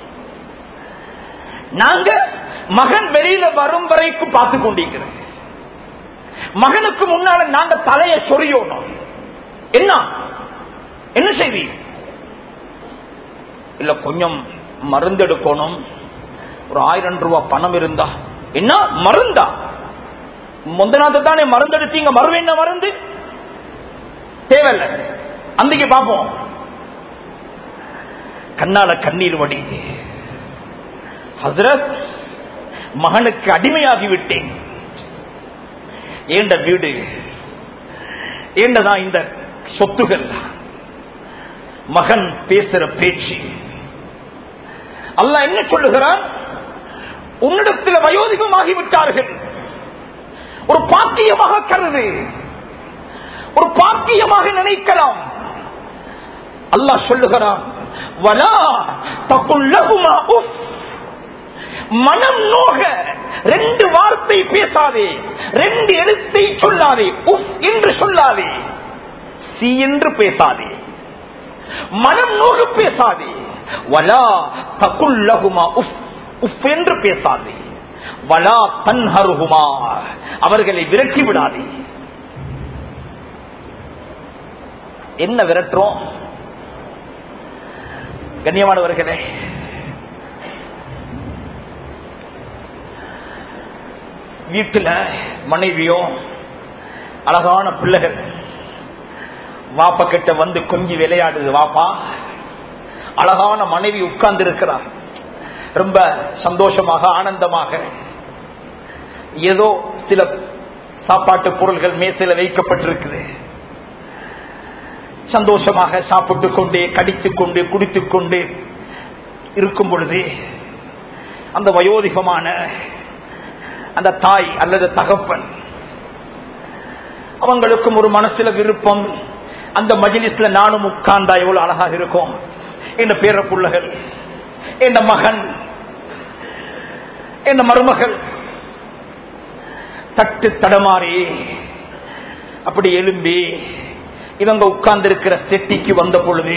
நாங்க மகன் வெளியில வரும் வரைக்கும் பார்த்து கொண்டிருக்கிறோம் மகனுக்கு முன்னால நாங்க தலையை சொறியோணும் என்ன என்ன செய்தி இல்ல கொஞ்சம் மருந்து எடுக்கணும் ஒரு ஆயிரம் ரூபாய் பணம் இருந்தா என்ன மருந்தா முந்தநாத்து தானே மருந்து எடுத்தீங்க மறு என்ன மருந்து தேவையில்லை அன்றைக்கு பார்ப்போம் கண்ணால கண்ணீர் வடி ஹசரத் மகனுக்கு அடிமையாகி விட்டேன் ஏண்ட வீடு ஏண்டதான் இந்த சொத்துகள் மகன் பேசுற பேச்சு அல்ல என்ன சொல்லுகிறான் உன்னிடத்தில் வயோதிகமாகி விட்டார்கள் ஒரு பாக்கியமாக கருது ஒரு பாக்கியமாக நினைக்கலாம் அல்லாஹ் சொல்லுகிறான் வலா தகுல்லகுமா உஃப் மனம் நோக ரெண்டு வார்த்தை பேசாதே ரெண்டு எழுத்தை சொல்லாதே உஃப் என்று சொல்லாதே சி என்று பேசாதே மனம் நோக பேசாதே வலா தகுல்லகுமா உஃப் உஃப் என்று பேசாதே வலா தன்ஹருகுமா அவர்களை விரட்டி விடாதே என்ன விரட்டுறோம் கண்ணியமானவர்களே வீட்டுல மனைவியோ அழகான பிள்ளைகள் வாப்ப கிட்ட வந்து கொஞ்சி விளையாடுது வாப்பா அழகான மனைவி உட்கார்ந்து இருக்கிறார் ரொம்ப சந்தோஷமாக ஆனந்தமாக ஏதோ சில சாப்பாட்டு பொருள்கள் மேசையில் வைக்கப்பட்டிருக்குது சந்தோஷமாக சாப்பிட்டுக் கொண்டே கடித்துக் கொண்டு குடித்துக் கொண்டு இருக்கும் பொழுது அந்த வயோதிகமான அந்த தாய் அல்லது தகப்பன் அவங்களுக்கும் ஒரு மனசுல விருப்பம் அந்த மஜிலிஸ்ல நானும் உட்கார்ந்தா எவ்வளவு அழகாக இருக்கும் என் பேர புள்ளகள் என் மகன் என் மருமகள் தட்டு தடமாறி அப்படி எழும்பி இவங்க உட்கார்ந்து இருக்கிற செட்டிக்கு வந்த பொழுது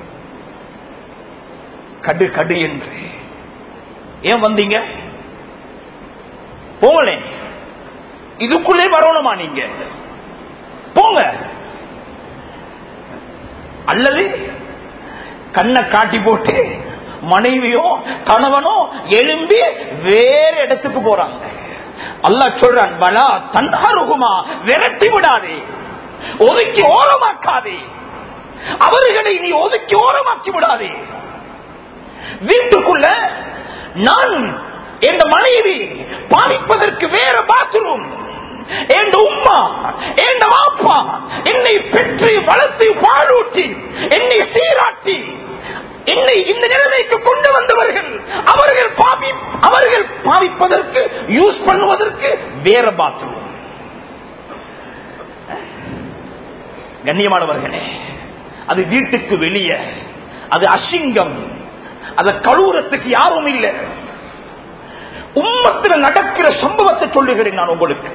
கடு கடு என்று ஏன் வந்தீங்க போங்களேன் இதுக்குள்ளே வரணுமா நீங்க போங்க அல்லது கண்ணை காட்டி போட்டு மனைவியோ கணவனோ எழும்பி வேற இடத்துக்கு போறாங்க அல்லா சொல்றான் பலா தன்ஹருகுமா விரட்டி விடாதே ஒதுக்கி ஓரமாக்காதே அவர்களை நீ ஒதுக்கி ஓரமாக்கி விடாதே வீட்டுக்குள்ள நான் என் மனைவி பாதிப்பதற்கு வேற பாத்ரூம் என் உம்மா என் வாப்பா என்னை பெற்று வளர்த்து பாலூட்டி என்னை சீராட்டி என்னை இந்த நிலைமைக்கு கொண்டு வந்தவர்கள் அவர்கள் பாவி அவர்கள் பாவிப்பதற்கு யூஸ் பண்ணுவதற்கு வேற பாத்ரூம் கண்ணியமானவர்களே அது வீட்டுக்கு வெளியே அது அசிங்கம் அதை கழுவுறதுக்கு யாரும் இல்லை உம்மத்துல நடக்கிற சம்பவத்தை சொல்லுகிறேன் நான் உங்களுக்கு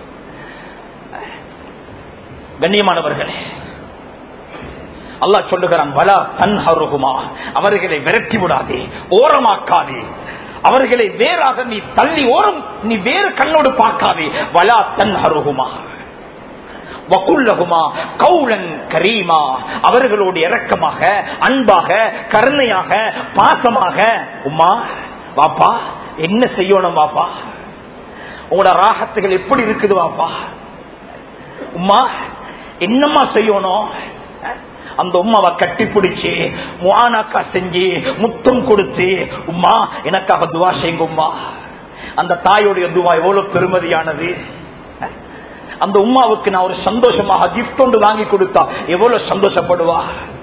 கண்ணியமானவர்களே அல்லாஹ் சொல்லுகிறான் வலா தன்ஹருகுமா அவர்களை விரட்டி விடாதே ஓரமாக்காதே அவர்களை வேறாக நீ தள்ளி ஓரம் நீ வேறு கண்ணோடு பார்க்காதே வலா தன்ஹருகுமா வகுல்லகுமா கௌலன் கரீமா அவர்களோடு இரக்கமாக அன்பாக கருணையாக பாசமாக உமா வாப்பா என்ன செய்யணும் வாப்பா உங்களோட ராகத்துகள் எப்படி இருக்குது வாப்பா உமா என்னம்மா செய்யணும் அந்த உமாவை கட்டி பிடிச்சு முவானாக்கா செஞ்சு முத்தம் கொடுத்து உமா எனக்காக துவா செய்யுங்க உமா அந்த தாயோடைய துவா எவ்வளவு பெருமதியானது அந்த உமாவுக்கு நான் ஒரு சந்தோஷமாக கிஃப்ட் ஒன்று வாங்கி கொடுத்தா எவ்வளவு சந்தோஷப்படுவா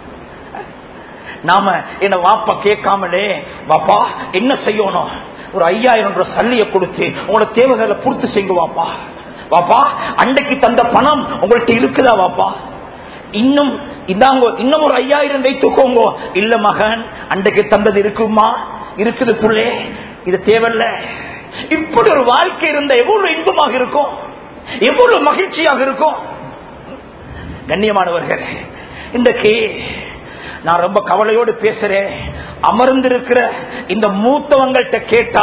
நாம என்ன வாப்பா கேட்காமலே வாப்பா என்ன செய்யணும் ஒரு ஐயாயிரம் ரூபாய் சல்லிய கொடுத்து உங்களோட தேவைகளை பூர்த்தி செய்யுங்க வாப்பா வாப்பா அன்றைக்கு தந்த பணம் உங்கள்ட்ட இருக்குதா வாப்பா இன்னும் இதாங்க இன்னும் ஒரு ஐயாயிரம் வைத்துக்கோங்க இல்ல மகன் அன்றைக்கு தந்தது இருக்குமா இருக்குது புள்ளே இது தேவையில்ல இப்படி ஒரு வாழ்க்கை இருந்த எவ்வளவு இன்பமாக இருக்கும் எவ்வளவு மகிழ்ச்சியாக இருக்கும் கண்ணியமானவர்கள் இன்றைக்கு நான் ரொம்ப கவலையோடு பேசுறேன் அமர்ந்திருக்கிற இந்த மூத்தவங்கள்ட்ட கேட்டா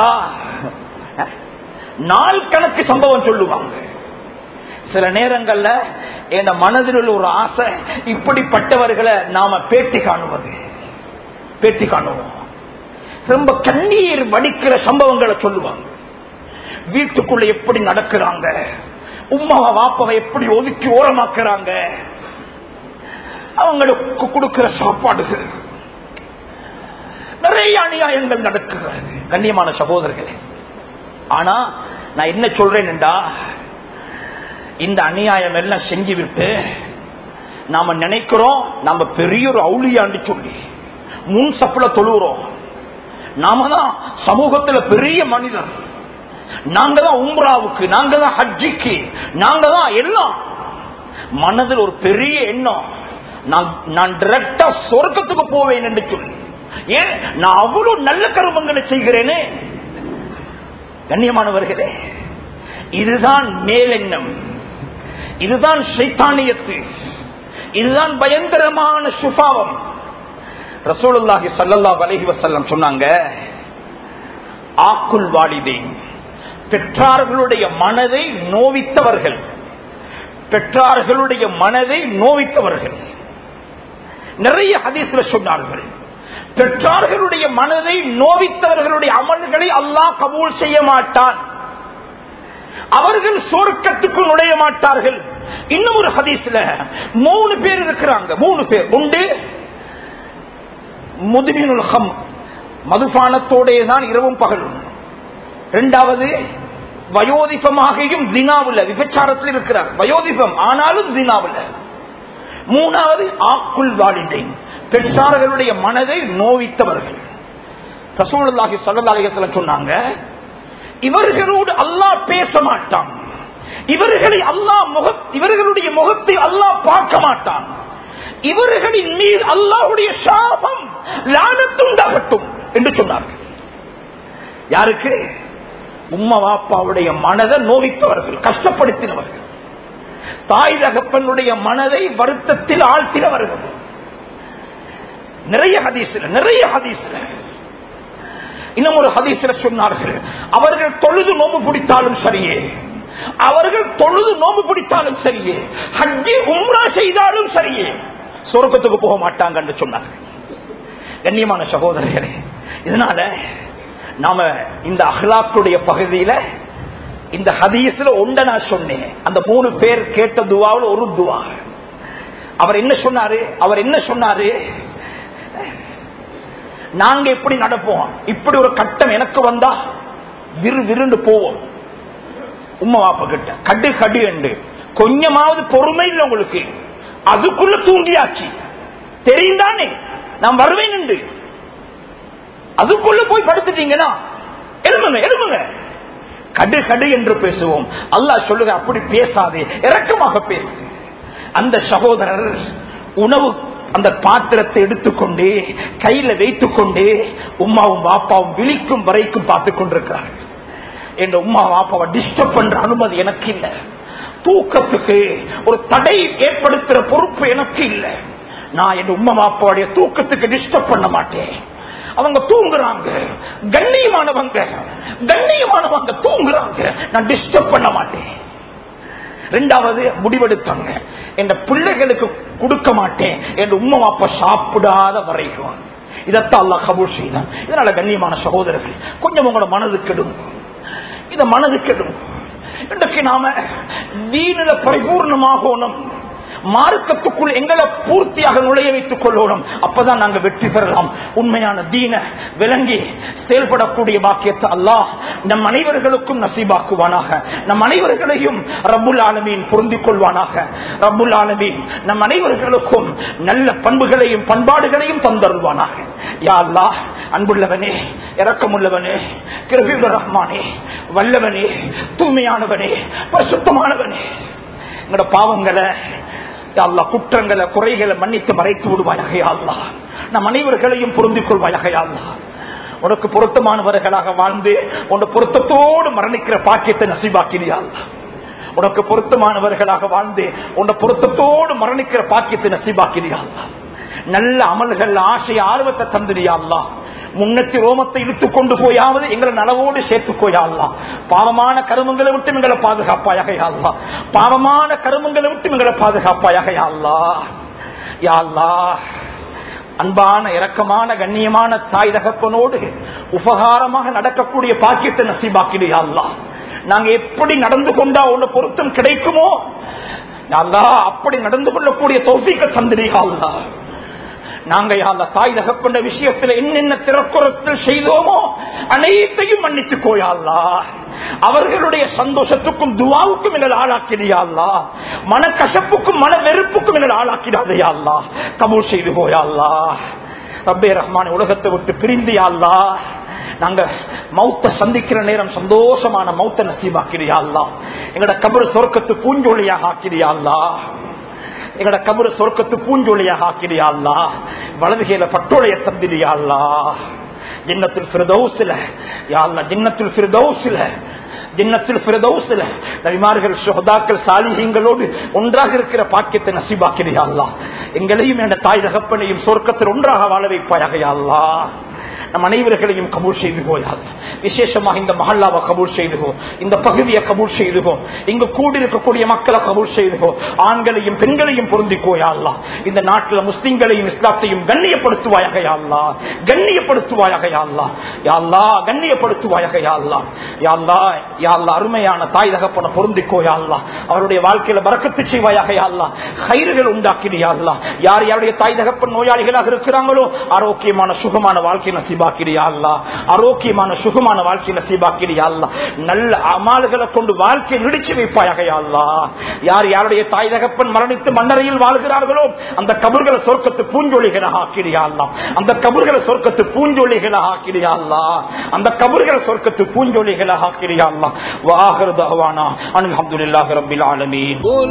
நாள் கணக்கு சம்பவம் சொல்லுவாங்க சில நேரங்கள்ல என் மனதில் உள்ள ஒரு ஆசை இப்படிப்பட்டவர்களை நாம பேட்டி காணுவது பேட்டி காணுவோம் ரொம்ப கண்ணீர் வடிக்கிற சம்பவங்களை சொல்லுவாங்க வீட்டுக்குள்ள எப்படி நடக்கிறாங்க உமாவை வாப்பவை எப்படி ஒதுக்கி ஓரமாக்குறாங்க அவங்களுக்கு கொடுக்கிற சாப்பாடுகள் நிறைய அநியாயங்கள் நடக்குகிறது கண்ணியமான சகோதரர்களே ஆனா நான் என்ன சொல்றேன் என்றா இந்த அநியாயம் எல்லாம் செஞ்சு விட்டு நாம நினைக்கிறோம் நாம பெரிய ஒரு அவுளியாண்டு சொல்லி முன் சப்புல தொழுகிறோம் நாம தான் சமூகத்துல பெரிய மனிதர் நாங்க தான் உம்ராவுக்கு நாங்க தான் ஹஜ்ஜிக்கு நாங்க தான் எல்லாம் மனதில் ஒரு பெரிய எண்ணம் நான் நான் டிரெக்டா சொர்க்கத்துக்கு போவேன் என்று சொல்லி ஏன் நான் அவ்வளவு நல்ல கருமங்களை செய்கிறேனே கண்ணியமானவர்களே இதுதான் மேலெண்ணம் இதுதான் சைத்தானியத்து இதுதான் பயங்கரமான சுபாவம் ரசூலுல்லாஹி ஸல்லல்லாஹு அலைஹி வஸல்லம் சொன்னாங்க ஆக்குல் வாலிதேன் பெற்றார்களுடைய மனதை நோவித்தவர்கள் பெற்றார்களுடைய மனதை நோவித்தவர்கள் நிறைய ஹதீஸ்ல சொன்னார்கள் பெற்றார்களுடைய மனதை நோவித்தவர்களுடைய அமல்களை அல்லாஹ் கபூல் செய்ய மாட்டான் அவர்கள் சொர்க்கத்துக்கு நுழைய மாட்டார்கள் இன்னும் ஒரு ஹதீஸ்ல மூணு பேர் இருக்கிறாங்க மூணு பேர் உண்டு முதுமினுல் ஹம் மதுபானத்தோடே தான் இரவும் பகலும் இரண்டாவது வயோதிபமாகியும் தினாவுல விபச்சாரத்தில் இருக்கிறார் வயோதிபம் ஆனாலும் தினாவுல மூணாவது ஆக்குள் வாலிதை பெற்றார்களுடைய மனதை நோவித்தவர்கள் ரசூலுல்லாஹி சல்லல்லாஹு சொன்னாங்க இவர்களோடு அல்லாஹ் பேச மாட்டான் இவர்களை அல்லாஹ் முக இவர்களுடைய முகத்தை அல்லாஹ் பார்க்க மாட்டான் இவர்களின் மீது அல்லாஹுடைய சாபம் லானத்துண்டாகட்டும் என்று சொன்னார்கள் யாருக்கு உம்மா வாப்பாவுடைய மனதை நோவித்தவர்கள் கஷ்டப்படுத்தினவர்கள் தாய் தகப்பனுடைய மனதை வருத்தத்தில் ஆழ்த்தினவர்கள் நிறைய ஹதீஸ்ல நிறைய ஹதீஸ்ல இன்னும் ஒரு ஹதீஸ்ல சொன்னார்கள் அவர்கள் தொழுது நோம்பு பிடித்தாலும் சரியே அவர்கள் தொழுது நோம்பு பிடித்தாலும் சரியே ஹஜ்ஜி உம்ரா செய்தாலும் சரியே சொர்க்கத்துக்கு போக மாட்டாங்க என்று சொன்னார்கள் கண்ணியமான சகோதரர்களே இதனால நாம இந்த அஹ்லாக்குடைய பகுதியில இந்த ஹதீஸ்ல ஒண்ட நான் சொன்னேன் அந்த மூணு பேர் கேட்ட துவாவில் ஒரு துவா அவர் என்ன சொன்னாரு அவர் என்ன சொன்னாரு நாங்க எப்படி நடப்போம் இப்படி ஒரு கட்டம் எனக்கு வந்தா விரு விருண்டு போவோம் உம்மா வாப்ப கிட்ட கடு கடு என்று கொஞ்சமாவது பொறுமை இல்லை உங்களுக்கு அதுக்குள்ள தூண்டியாச்சு தெரியும் தானே நான் வருவேன் என்று அதுக்குள்ள போய் படுத்துட்டீங்கன்னா எழுமுங்க எழுமுங்க கடு கடு என்று பேசுவோம் அல்லாஹ் சொல்லுங்க அப்படி பேசாதே இறக்கமாக பேசு அந்த சகோதரர் உணவு அந்த பாத்திரத்தை எடுத்துக்கொண்டு கையில வைத்துக் கொண்டு உமாவும் பாப்பாவும் விழிக்கும் வரைக்கும் பார்த்துக் கொண்டிருக்கிறார்கள் என் உமா வாப்பாவை டிஸ்டர்ப் பண்ற அனுமதி எனக்கு இல்லை தூக்கத்துக்கு ஒரு தடை ஏற்படுத்துற பொறுப்பு எனக்கு இல்லை நான் என் உமா வாப்பாவுடைய தூக்கத்துக்கு டிஸ்டர்ப் பண்ண மாட்டேன் அவங்க தூங்குறாங்க கண்ணியமானவங்க கண்ணியமானவங்க தூங்குறாங்க நான் டிஸ்டர்ப் பண்ண மாட்டேன் ரெண்டாவது முடிவெடுத்தாங்க என் பிள்ளைகளுக்கு கொடுக்க மாட்டேன் என் உம்மா அப்பா சாப்பிடாத வரைக்கும் இதத்தான் அல்லா கபூர் செய்தான் இதனால கண்ணியமான சகோதரர்கள் கொஞ்சம் உங்களோட மனது கெடும் இத மனது கெடும் இன்றைக்கு நாம தீனில பரிபூர்ணமாகணும் மார்க்கத்துக்குள் எங்களை பூர்த்தியாக நுழைய வைத்துக் கொள்ளணும் அப்பதான் நாங்க வெற்றி பெறலாம் உண்மையான தீன விளங்கி செயல்படக்கூடிய பாக்கியத்தை அல்லாஹ் நம் அனைவர்களுக்கும் நசீபாக்குவானாக நம் அனைவர்களையும் ரப்புல் ஆலமீன் பொருந்திக் கொள்வானாக ரப்புல் ஆலமீன் நம் அனைவர்களுக்கும் நல்ல பண்புகளையும் பண்பாடுகளையும் தந்தருள்வானாக யா அல்லாஹ் அன்புள்ளவனே இரக்கமுள்ளவனே கிருபியுட ரஹ்மானே வல்லவனே தூய்மையானவனே பரிசுத்தமானவனே எங்களோட பாவங்களை அல்லா குற்றங்களை குறைகளை மன்னித்து மறைத்து விடுவாயாக அல்லா நம் அனைவர்களையும் பொருந்திக் கொள்வாயாக அல்லா உனக்கு பொருத்தமானவர்களாக வாழ்ந்து உன் பொருத்தத்தோடு மரணிக்கிற பாக்கியத்தை நசிவாக்கினியா உனக்கு பொருத்தமானவர்களாக வாழ்ந்து உன் பொருத்தத்தோடு மரணிக்கிற பாக்கியத்தை நசிவாக்கினியா நல்ல அமல்கள் ஆசை ஆர்வத்தை தந்திரியா அல்லா முன்னத்தி ரோமத்தை இழுத்துக் கொண்டு போயாவது எங்களை நலவோடு சேர்த்துக்கோயாள்லாம் பாவமான கருமங்களை விட்டு எங்களை பாதுகாப்பாயாக யாழ்லா பாவமான கருமங்களை விட்டு எங்களை பாதுகாப்பாயாக யாழ்லா யாழ்லா அன்பான இரக்கமான கண்ணியமான தாய் தகப்பனோடு உபகாரமாக நடக்கக்கூடிய பாக்கியத்தை நசீபாக்கிடு யாழ்லா நாங்க எப்படி நடந்து கொண்டா உள்ள பொருத்தம் கிடைக்குமோ யாழ்லா அப்படி நடந்து கொள்ளக்கூடிய தோசிக்க தந்திரியாள்லா நாங்க அந்த தாய் தகப்பண்ட விஷயத்துல என்னென்ன திறக்குறத்தில் செய்தோமோ அனைத்தையும் மன்னித்து கோயாள்லா அவர்களுடைய சந்தோஷத்துக்கும் துவாவுக்கும் எங்கள் ஆளாக்கிறியாள்லா மன கசப்புக்கும் மன வெறுப்புக்கும் எங்கள் ஆளாக்கிடாதையாள்லா கபூல் செய்து போயாள்லா ரப்பே ரஹ்மான உலகத்தை விட்டு பிரிந்தியாள்லா நாங்க மௌத்த சந்திக்கிற நேரம் சந்தோஷமான மௌத்த நசீபாக்கிறியாள்லா எங்களோட கபர் சொர்க்கத்து பூஞ்சொலியாக ஆக்கிறியாள்லா எங்கட கபரு சொர்க்கத்து பூஞ்சொலியாக ஆக்கிறியாள்லா வலதுகையில பட்டோலைய தந்திரியாள்லா ஜின்னத்தில் பிரதௌசில யாழ்லா ஜின்னத்தில் பிரதௌசில ஜின்னத்தில் பிரதௌசில நபிமார்கள் சுகதாக்கள் சாலிகங்களோடு ஒன்றாக இருக்கிற பாக்கியத்தை நசிபாக்கிறியாள்லா எங்களையும் என் தாய் தகப்பனையும் சொர்க்கத்தில் ஒன்றாக வாழ வைப்பாயாக யாழ்லா நம் அனைவர்களையும் கபூல் செய்து போயாது விசேஷமாக இந்த மஹல்லாவை கபூல் செய்துகோ இந்த பகுதியை கபூல் செய்துகோ இங்கு கூடியிருக்கக்கூடிய மக்களை கபூல் செய்துகோ ஆண்களையும் பெண்களையும் பொருந்திக்கோயாள்லா இந்த நாட்டில் முஸ்லிம்களையும் இஸ்லாத்தையும் கண்ணியப்படுத்துவாயாக யாழ்லா கண்ணியப்படுத்துவாயாக யாழ்லா யாழ்லா கண்ணியப்படுத்துவாயாக யாழ்லா யாழ்லா யாழ்லா அருமையான தாய் தகப்பன பொருந்திக்கோ யாழ்லா அவருடைய வாழ்க்கையில பறக்கத்து செய்வாயாக யாழ்லா கயிறுகள் உண்டாக்கிறியாள்லா யார் யாருடைய தாய் தகப்பன் நோயாளிகளாக இருக்கிறாங்களோ ஆரோக்கியமான சுகமான வாழ்க்கை நசீபாக்கிறியா அல்லா ஆரோக்கியமான சுகமான வாழ்க்கை நசீபாக்கிறியா அல்லா நல்ல அமால்களை கொண்டு வாழ்க்கை நிடிச்சு வைப்பாயாக அல்லா யார் யாருடைய தாய் தகப்பன் மரணித்து மன்னரையில் வாழ்கிறார்களோ அந்த கபர்களை சொர்க்கத்து பூஞ்சொலிகளாக ஆக்கிறியா அல்லா அந்த கபர்களை சொர்க்கத்து பூஞ்சொலிகளாக ஆக்கிறியா அல்லா அந்த கபர்களை சொர்க்கத்து பூஞ்சொலிகளாக ஆக்கிறியா அல்லா வாஹர் தஹவானா அல்ஹம்துலில்லாஹி ரப்பில் ஆலமீன் قل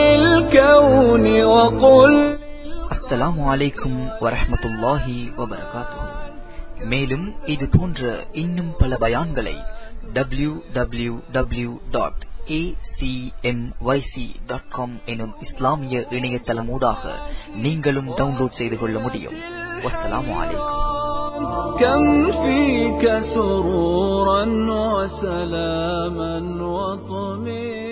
للكون وقل அஸ்ஸலாமு அலைக்கும் வரஹ்மத்துல்லாஹி வபரகாத்துஹு மேலும் இது போன்ற இன்னும் பல பயான்களை W W W dot dot com எனும் இஸ்லாமிய இணையதளமூடாக நீங்களும் டவுன்லோட் செய்து கொள்ள முடியும் வஸ்ஸலாமு அலைக்கும் كم فيك سرورا وسلاما وطمئنا